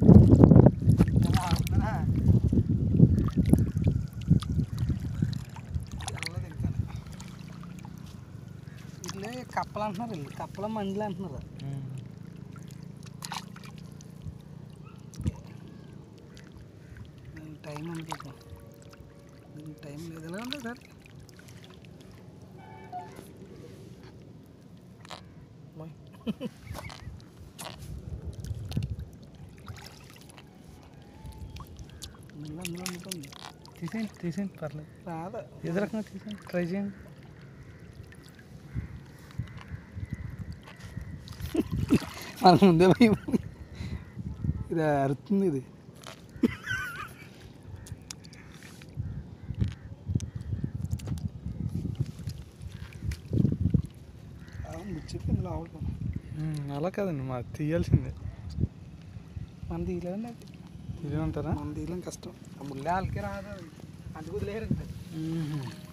ఇట్లే కప్పలు అంటున్నారు వీళ్ళు కప్పల మండలు అంటున్నారు దీనికి టైం అనుకుంటున్నాం దీనికి టైం లేదు ఎలా ఉంది సార్ ముళ్ళు అందులో ఉంటుంది తీసేయండి తీసేయండి పర్లేదు రాదు ఏదో రకంగా తీసేయండి ట్రై చేయండి మన ముందే భయం ఇది అరుతుంది ఇది ముచ్చిపోయింది లోపల ఉమ్, అలా కాదండి మా తీయాల్సిందే మన తీయలేదండి అది తీయమంటారా మన తీయలేం కష్టం ఆ ముళ్ళే వాళ్ళకి రాదు అది అందుకు వదిలేరు మ్మ్.